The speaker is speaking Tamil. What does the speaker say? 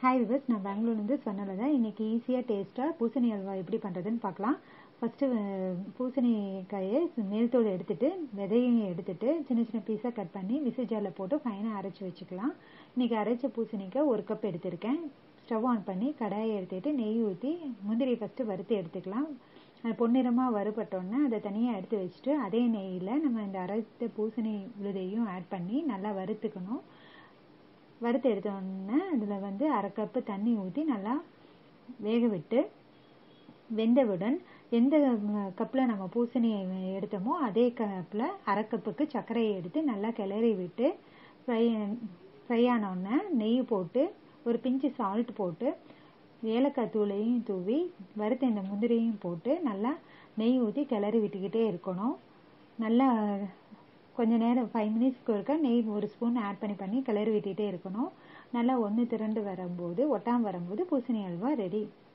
ஹாய் விவர்ஸ் நான் பெங்களூர்லேருந்து சொன்னல இன்னைக்கு ஈஸியாக டேஸ்ட்டாக பூசணி அல்வா எப்படி பண்ணுறதுன்னு பார்க்கலாம் ஃபஸ்ட்டு பூசணிக்காயை மேல் தோல் எடுத்துட்டு விதையும் எடுத்துட்டு சின்ன சின்ன பீஸாக கட் பண்ணி மிக்ஸி ஜாரில் போட்டு ஃபைனாக அரைச்சி வச்சுக்கலாம் இன்றைக்கி அரைச்ச பூசணிக்காய் ஒரு கப் எடுத்திருக்கேன் ஸ்டவ் ஆன் பண்ணி கடாயை எடுத்துட்டு நெய் ஊற்றி முந்திரி ஃபஸ்ட்டு வறுத்து எடுத்துக்கலாம் அது பொன்னிறமாக வறுபட்டோன்னே அதை தனியாக எடுத்து வச்சுட்டு அதே நெய்யில் நம்ம இந்த அரைத்த பூசணி விழுதையும் ஆட் பண்ணி நல்லா வறுத்துக்கணும் வறுத்து எடுத்தோடனே அதில் வந்து அரை கப்பு தண்ணி ஊற்றி நல்லா வேக விட்டு வெந்தவுடன் எந்த கப்பில் நம்ம பூசணி எடுத்தோமோ அதே கப்பில் அரை கப்புக்கு சர்க்கரையை எடுத்து நல்லா கிளறி விட்டு ஃப்ரை ஃப்ரை ஆனோடனே நெய் போட்டு ஒரு பிஞ்சு சால்ட் போட்டு ஏலக்காய் தூளையும் தூவி வறுத்த இந்த முந்திரியும் போட்டு நல்லா நெய் ஊற்றி கிளறி விட்டுக்கிட்டே இருக்கணும் நல்லா கொஞ்ச நேரம் ஃபைவ் மினிட்ஸ்க்கு ஒருக்கா நெய் ஒரு ஸ்பூன் ஆட் பண்ணி பண்ணி கிளறி விட்டுகிட்டே இருக்கணும் நல்லா ஒன்று திரண்டு வரும்போது ஒட்டாமல் வரும்போது பூசணி அல்வா ரெடி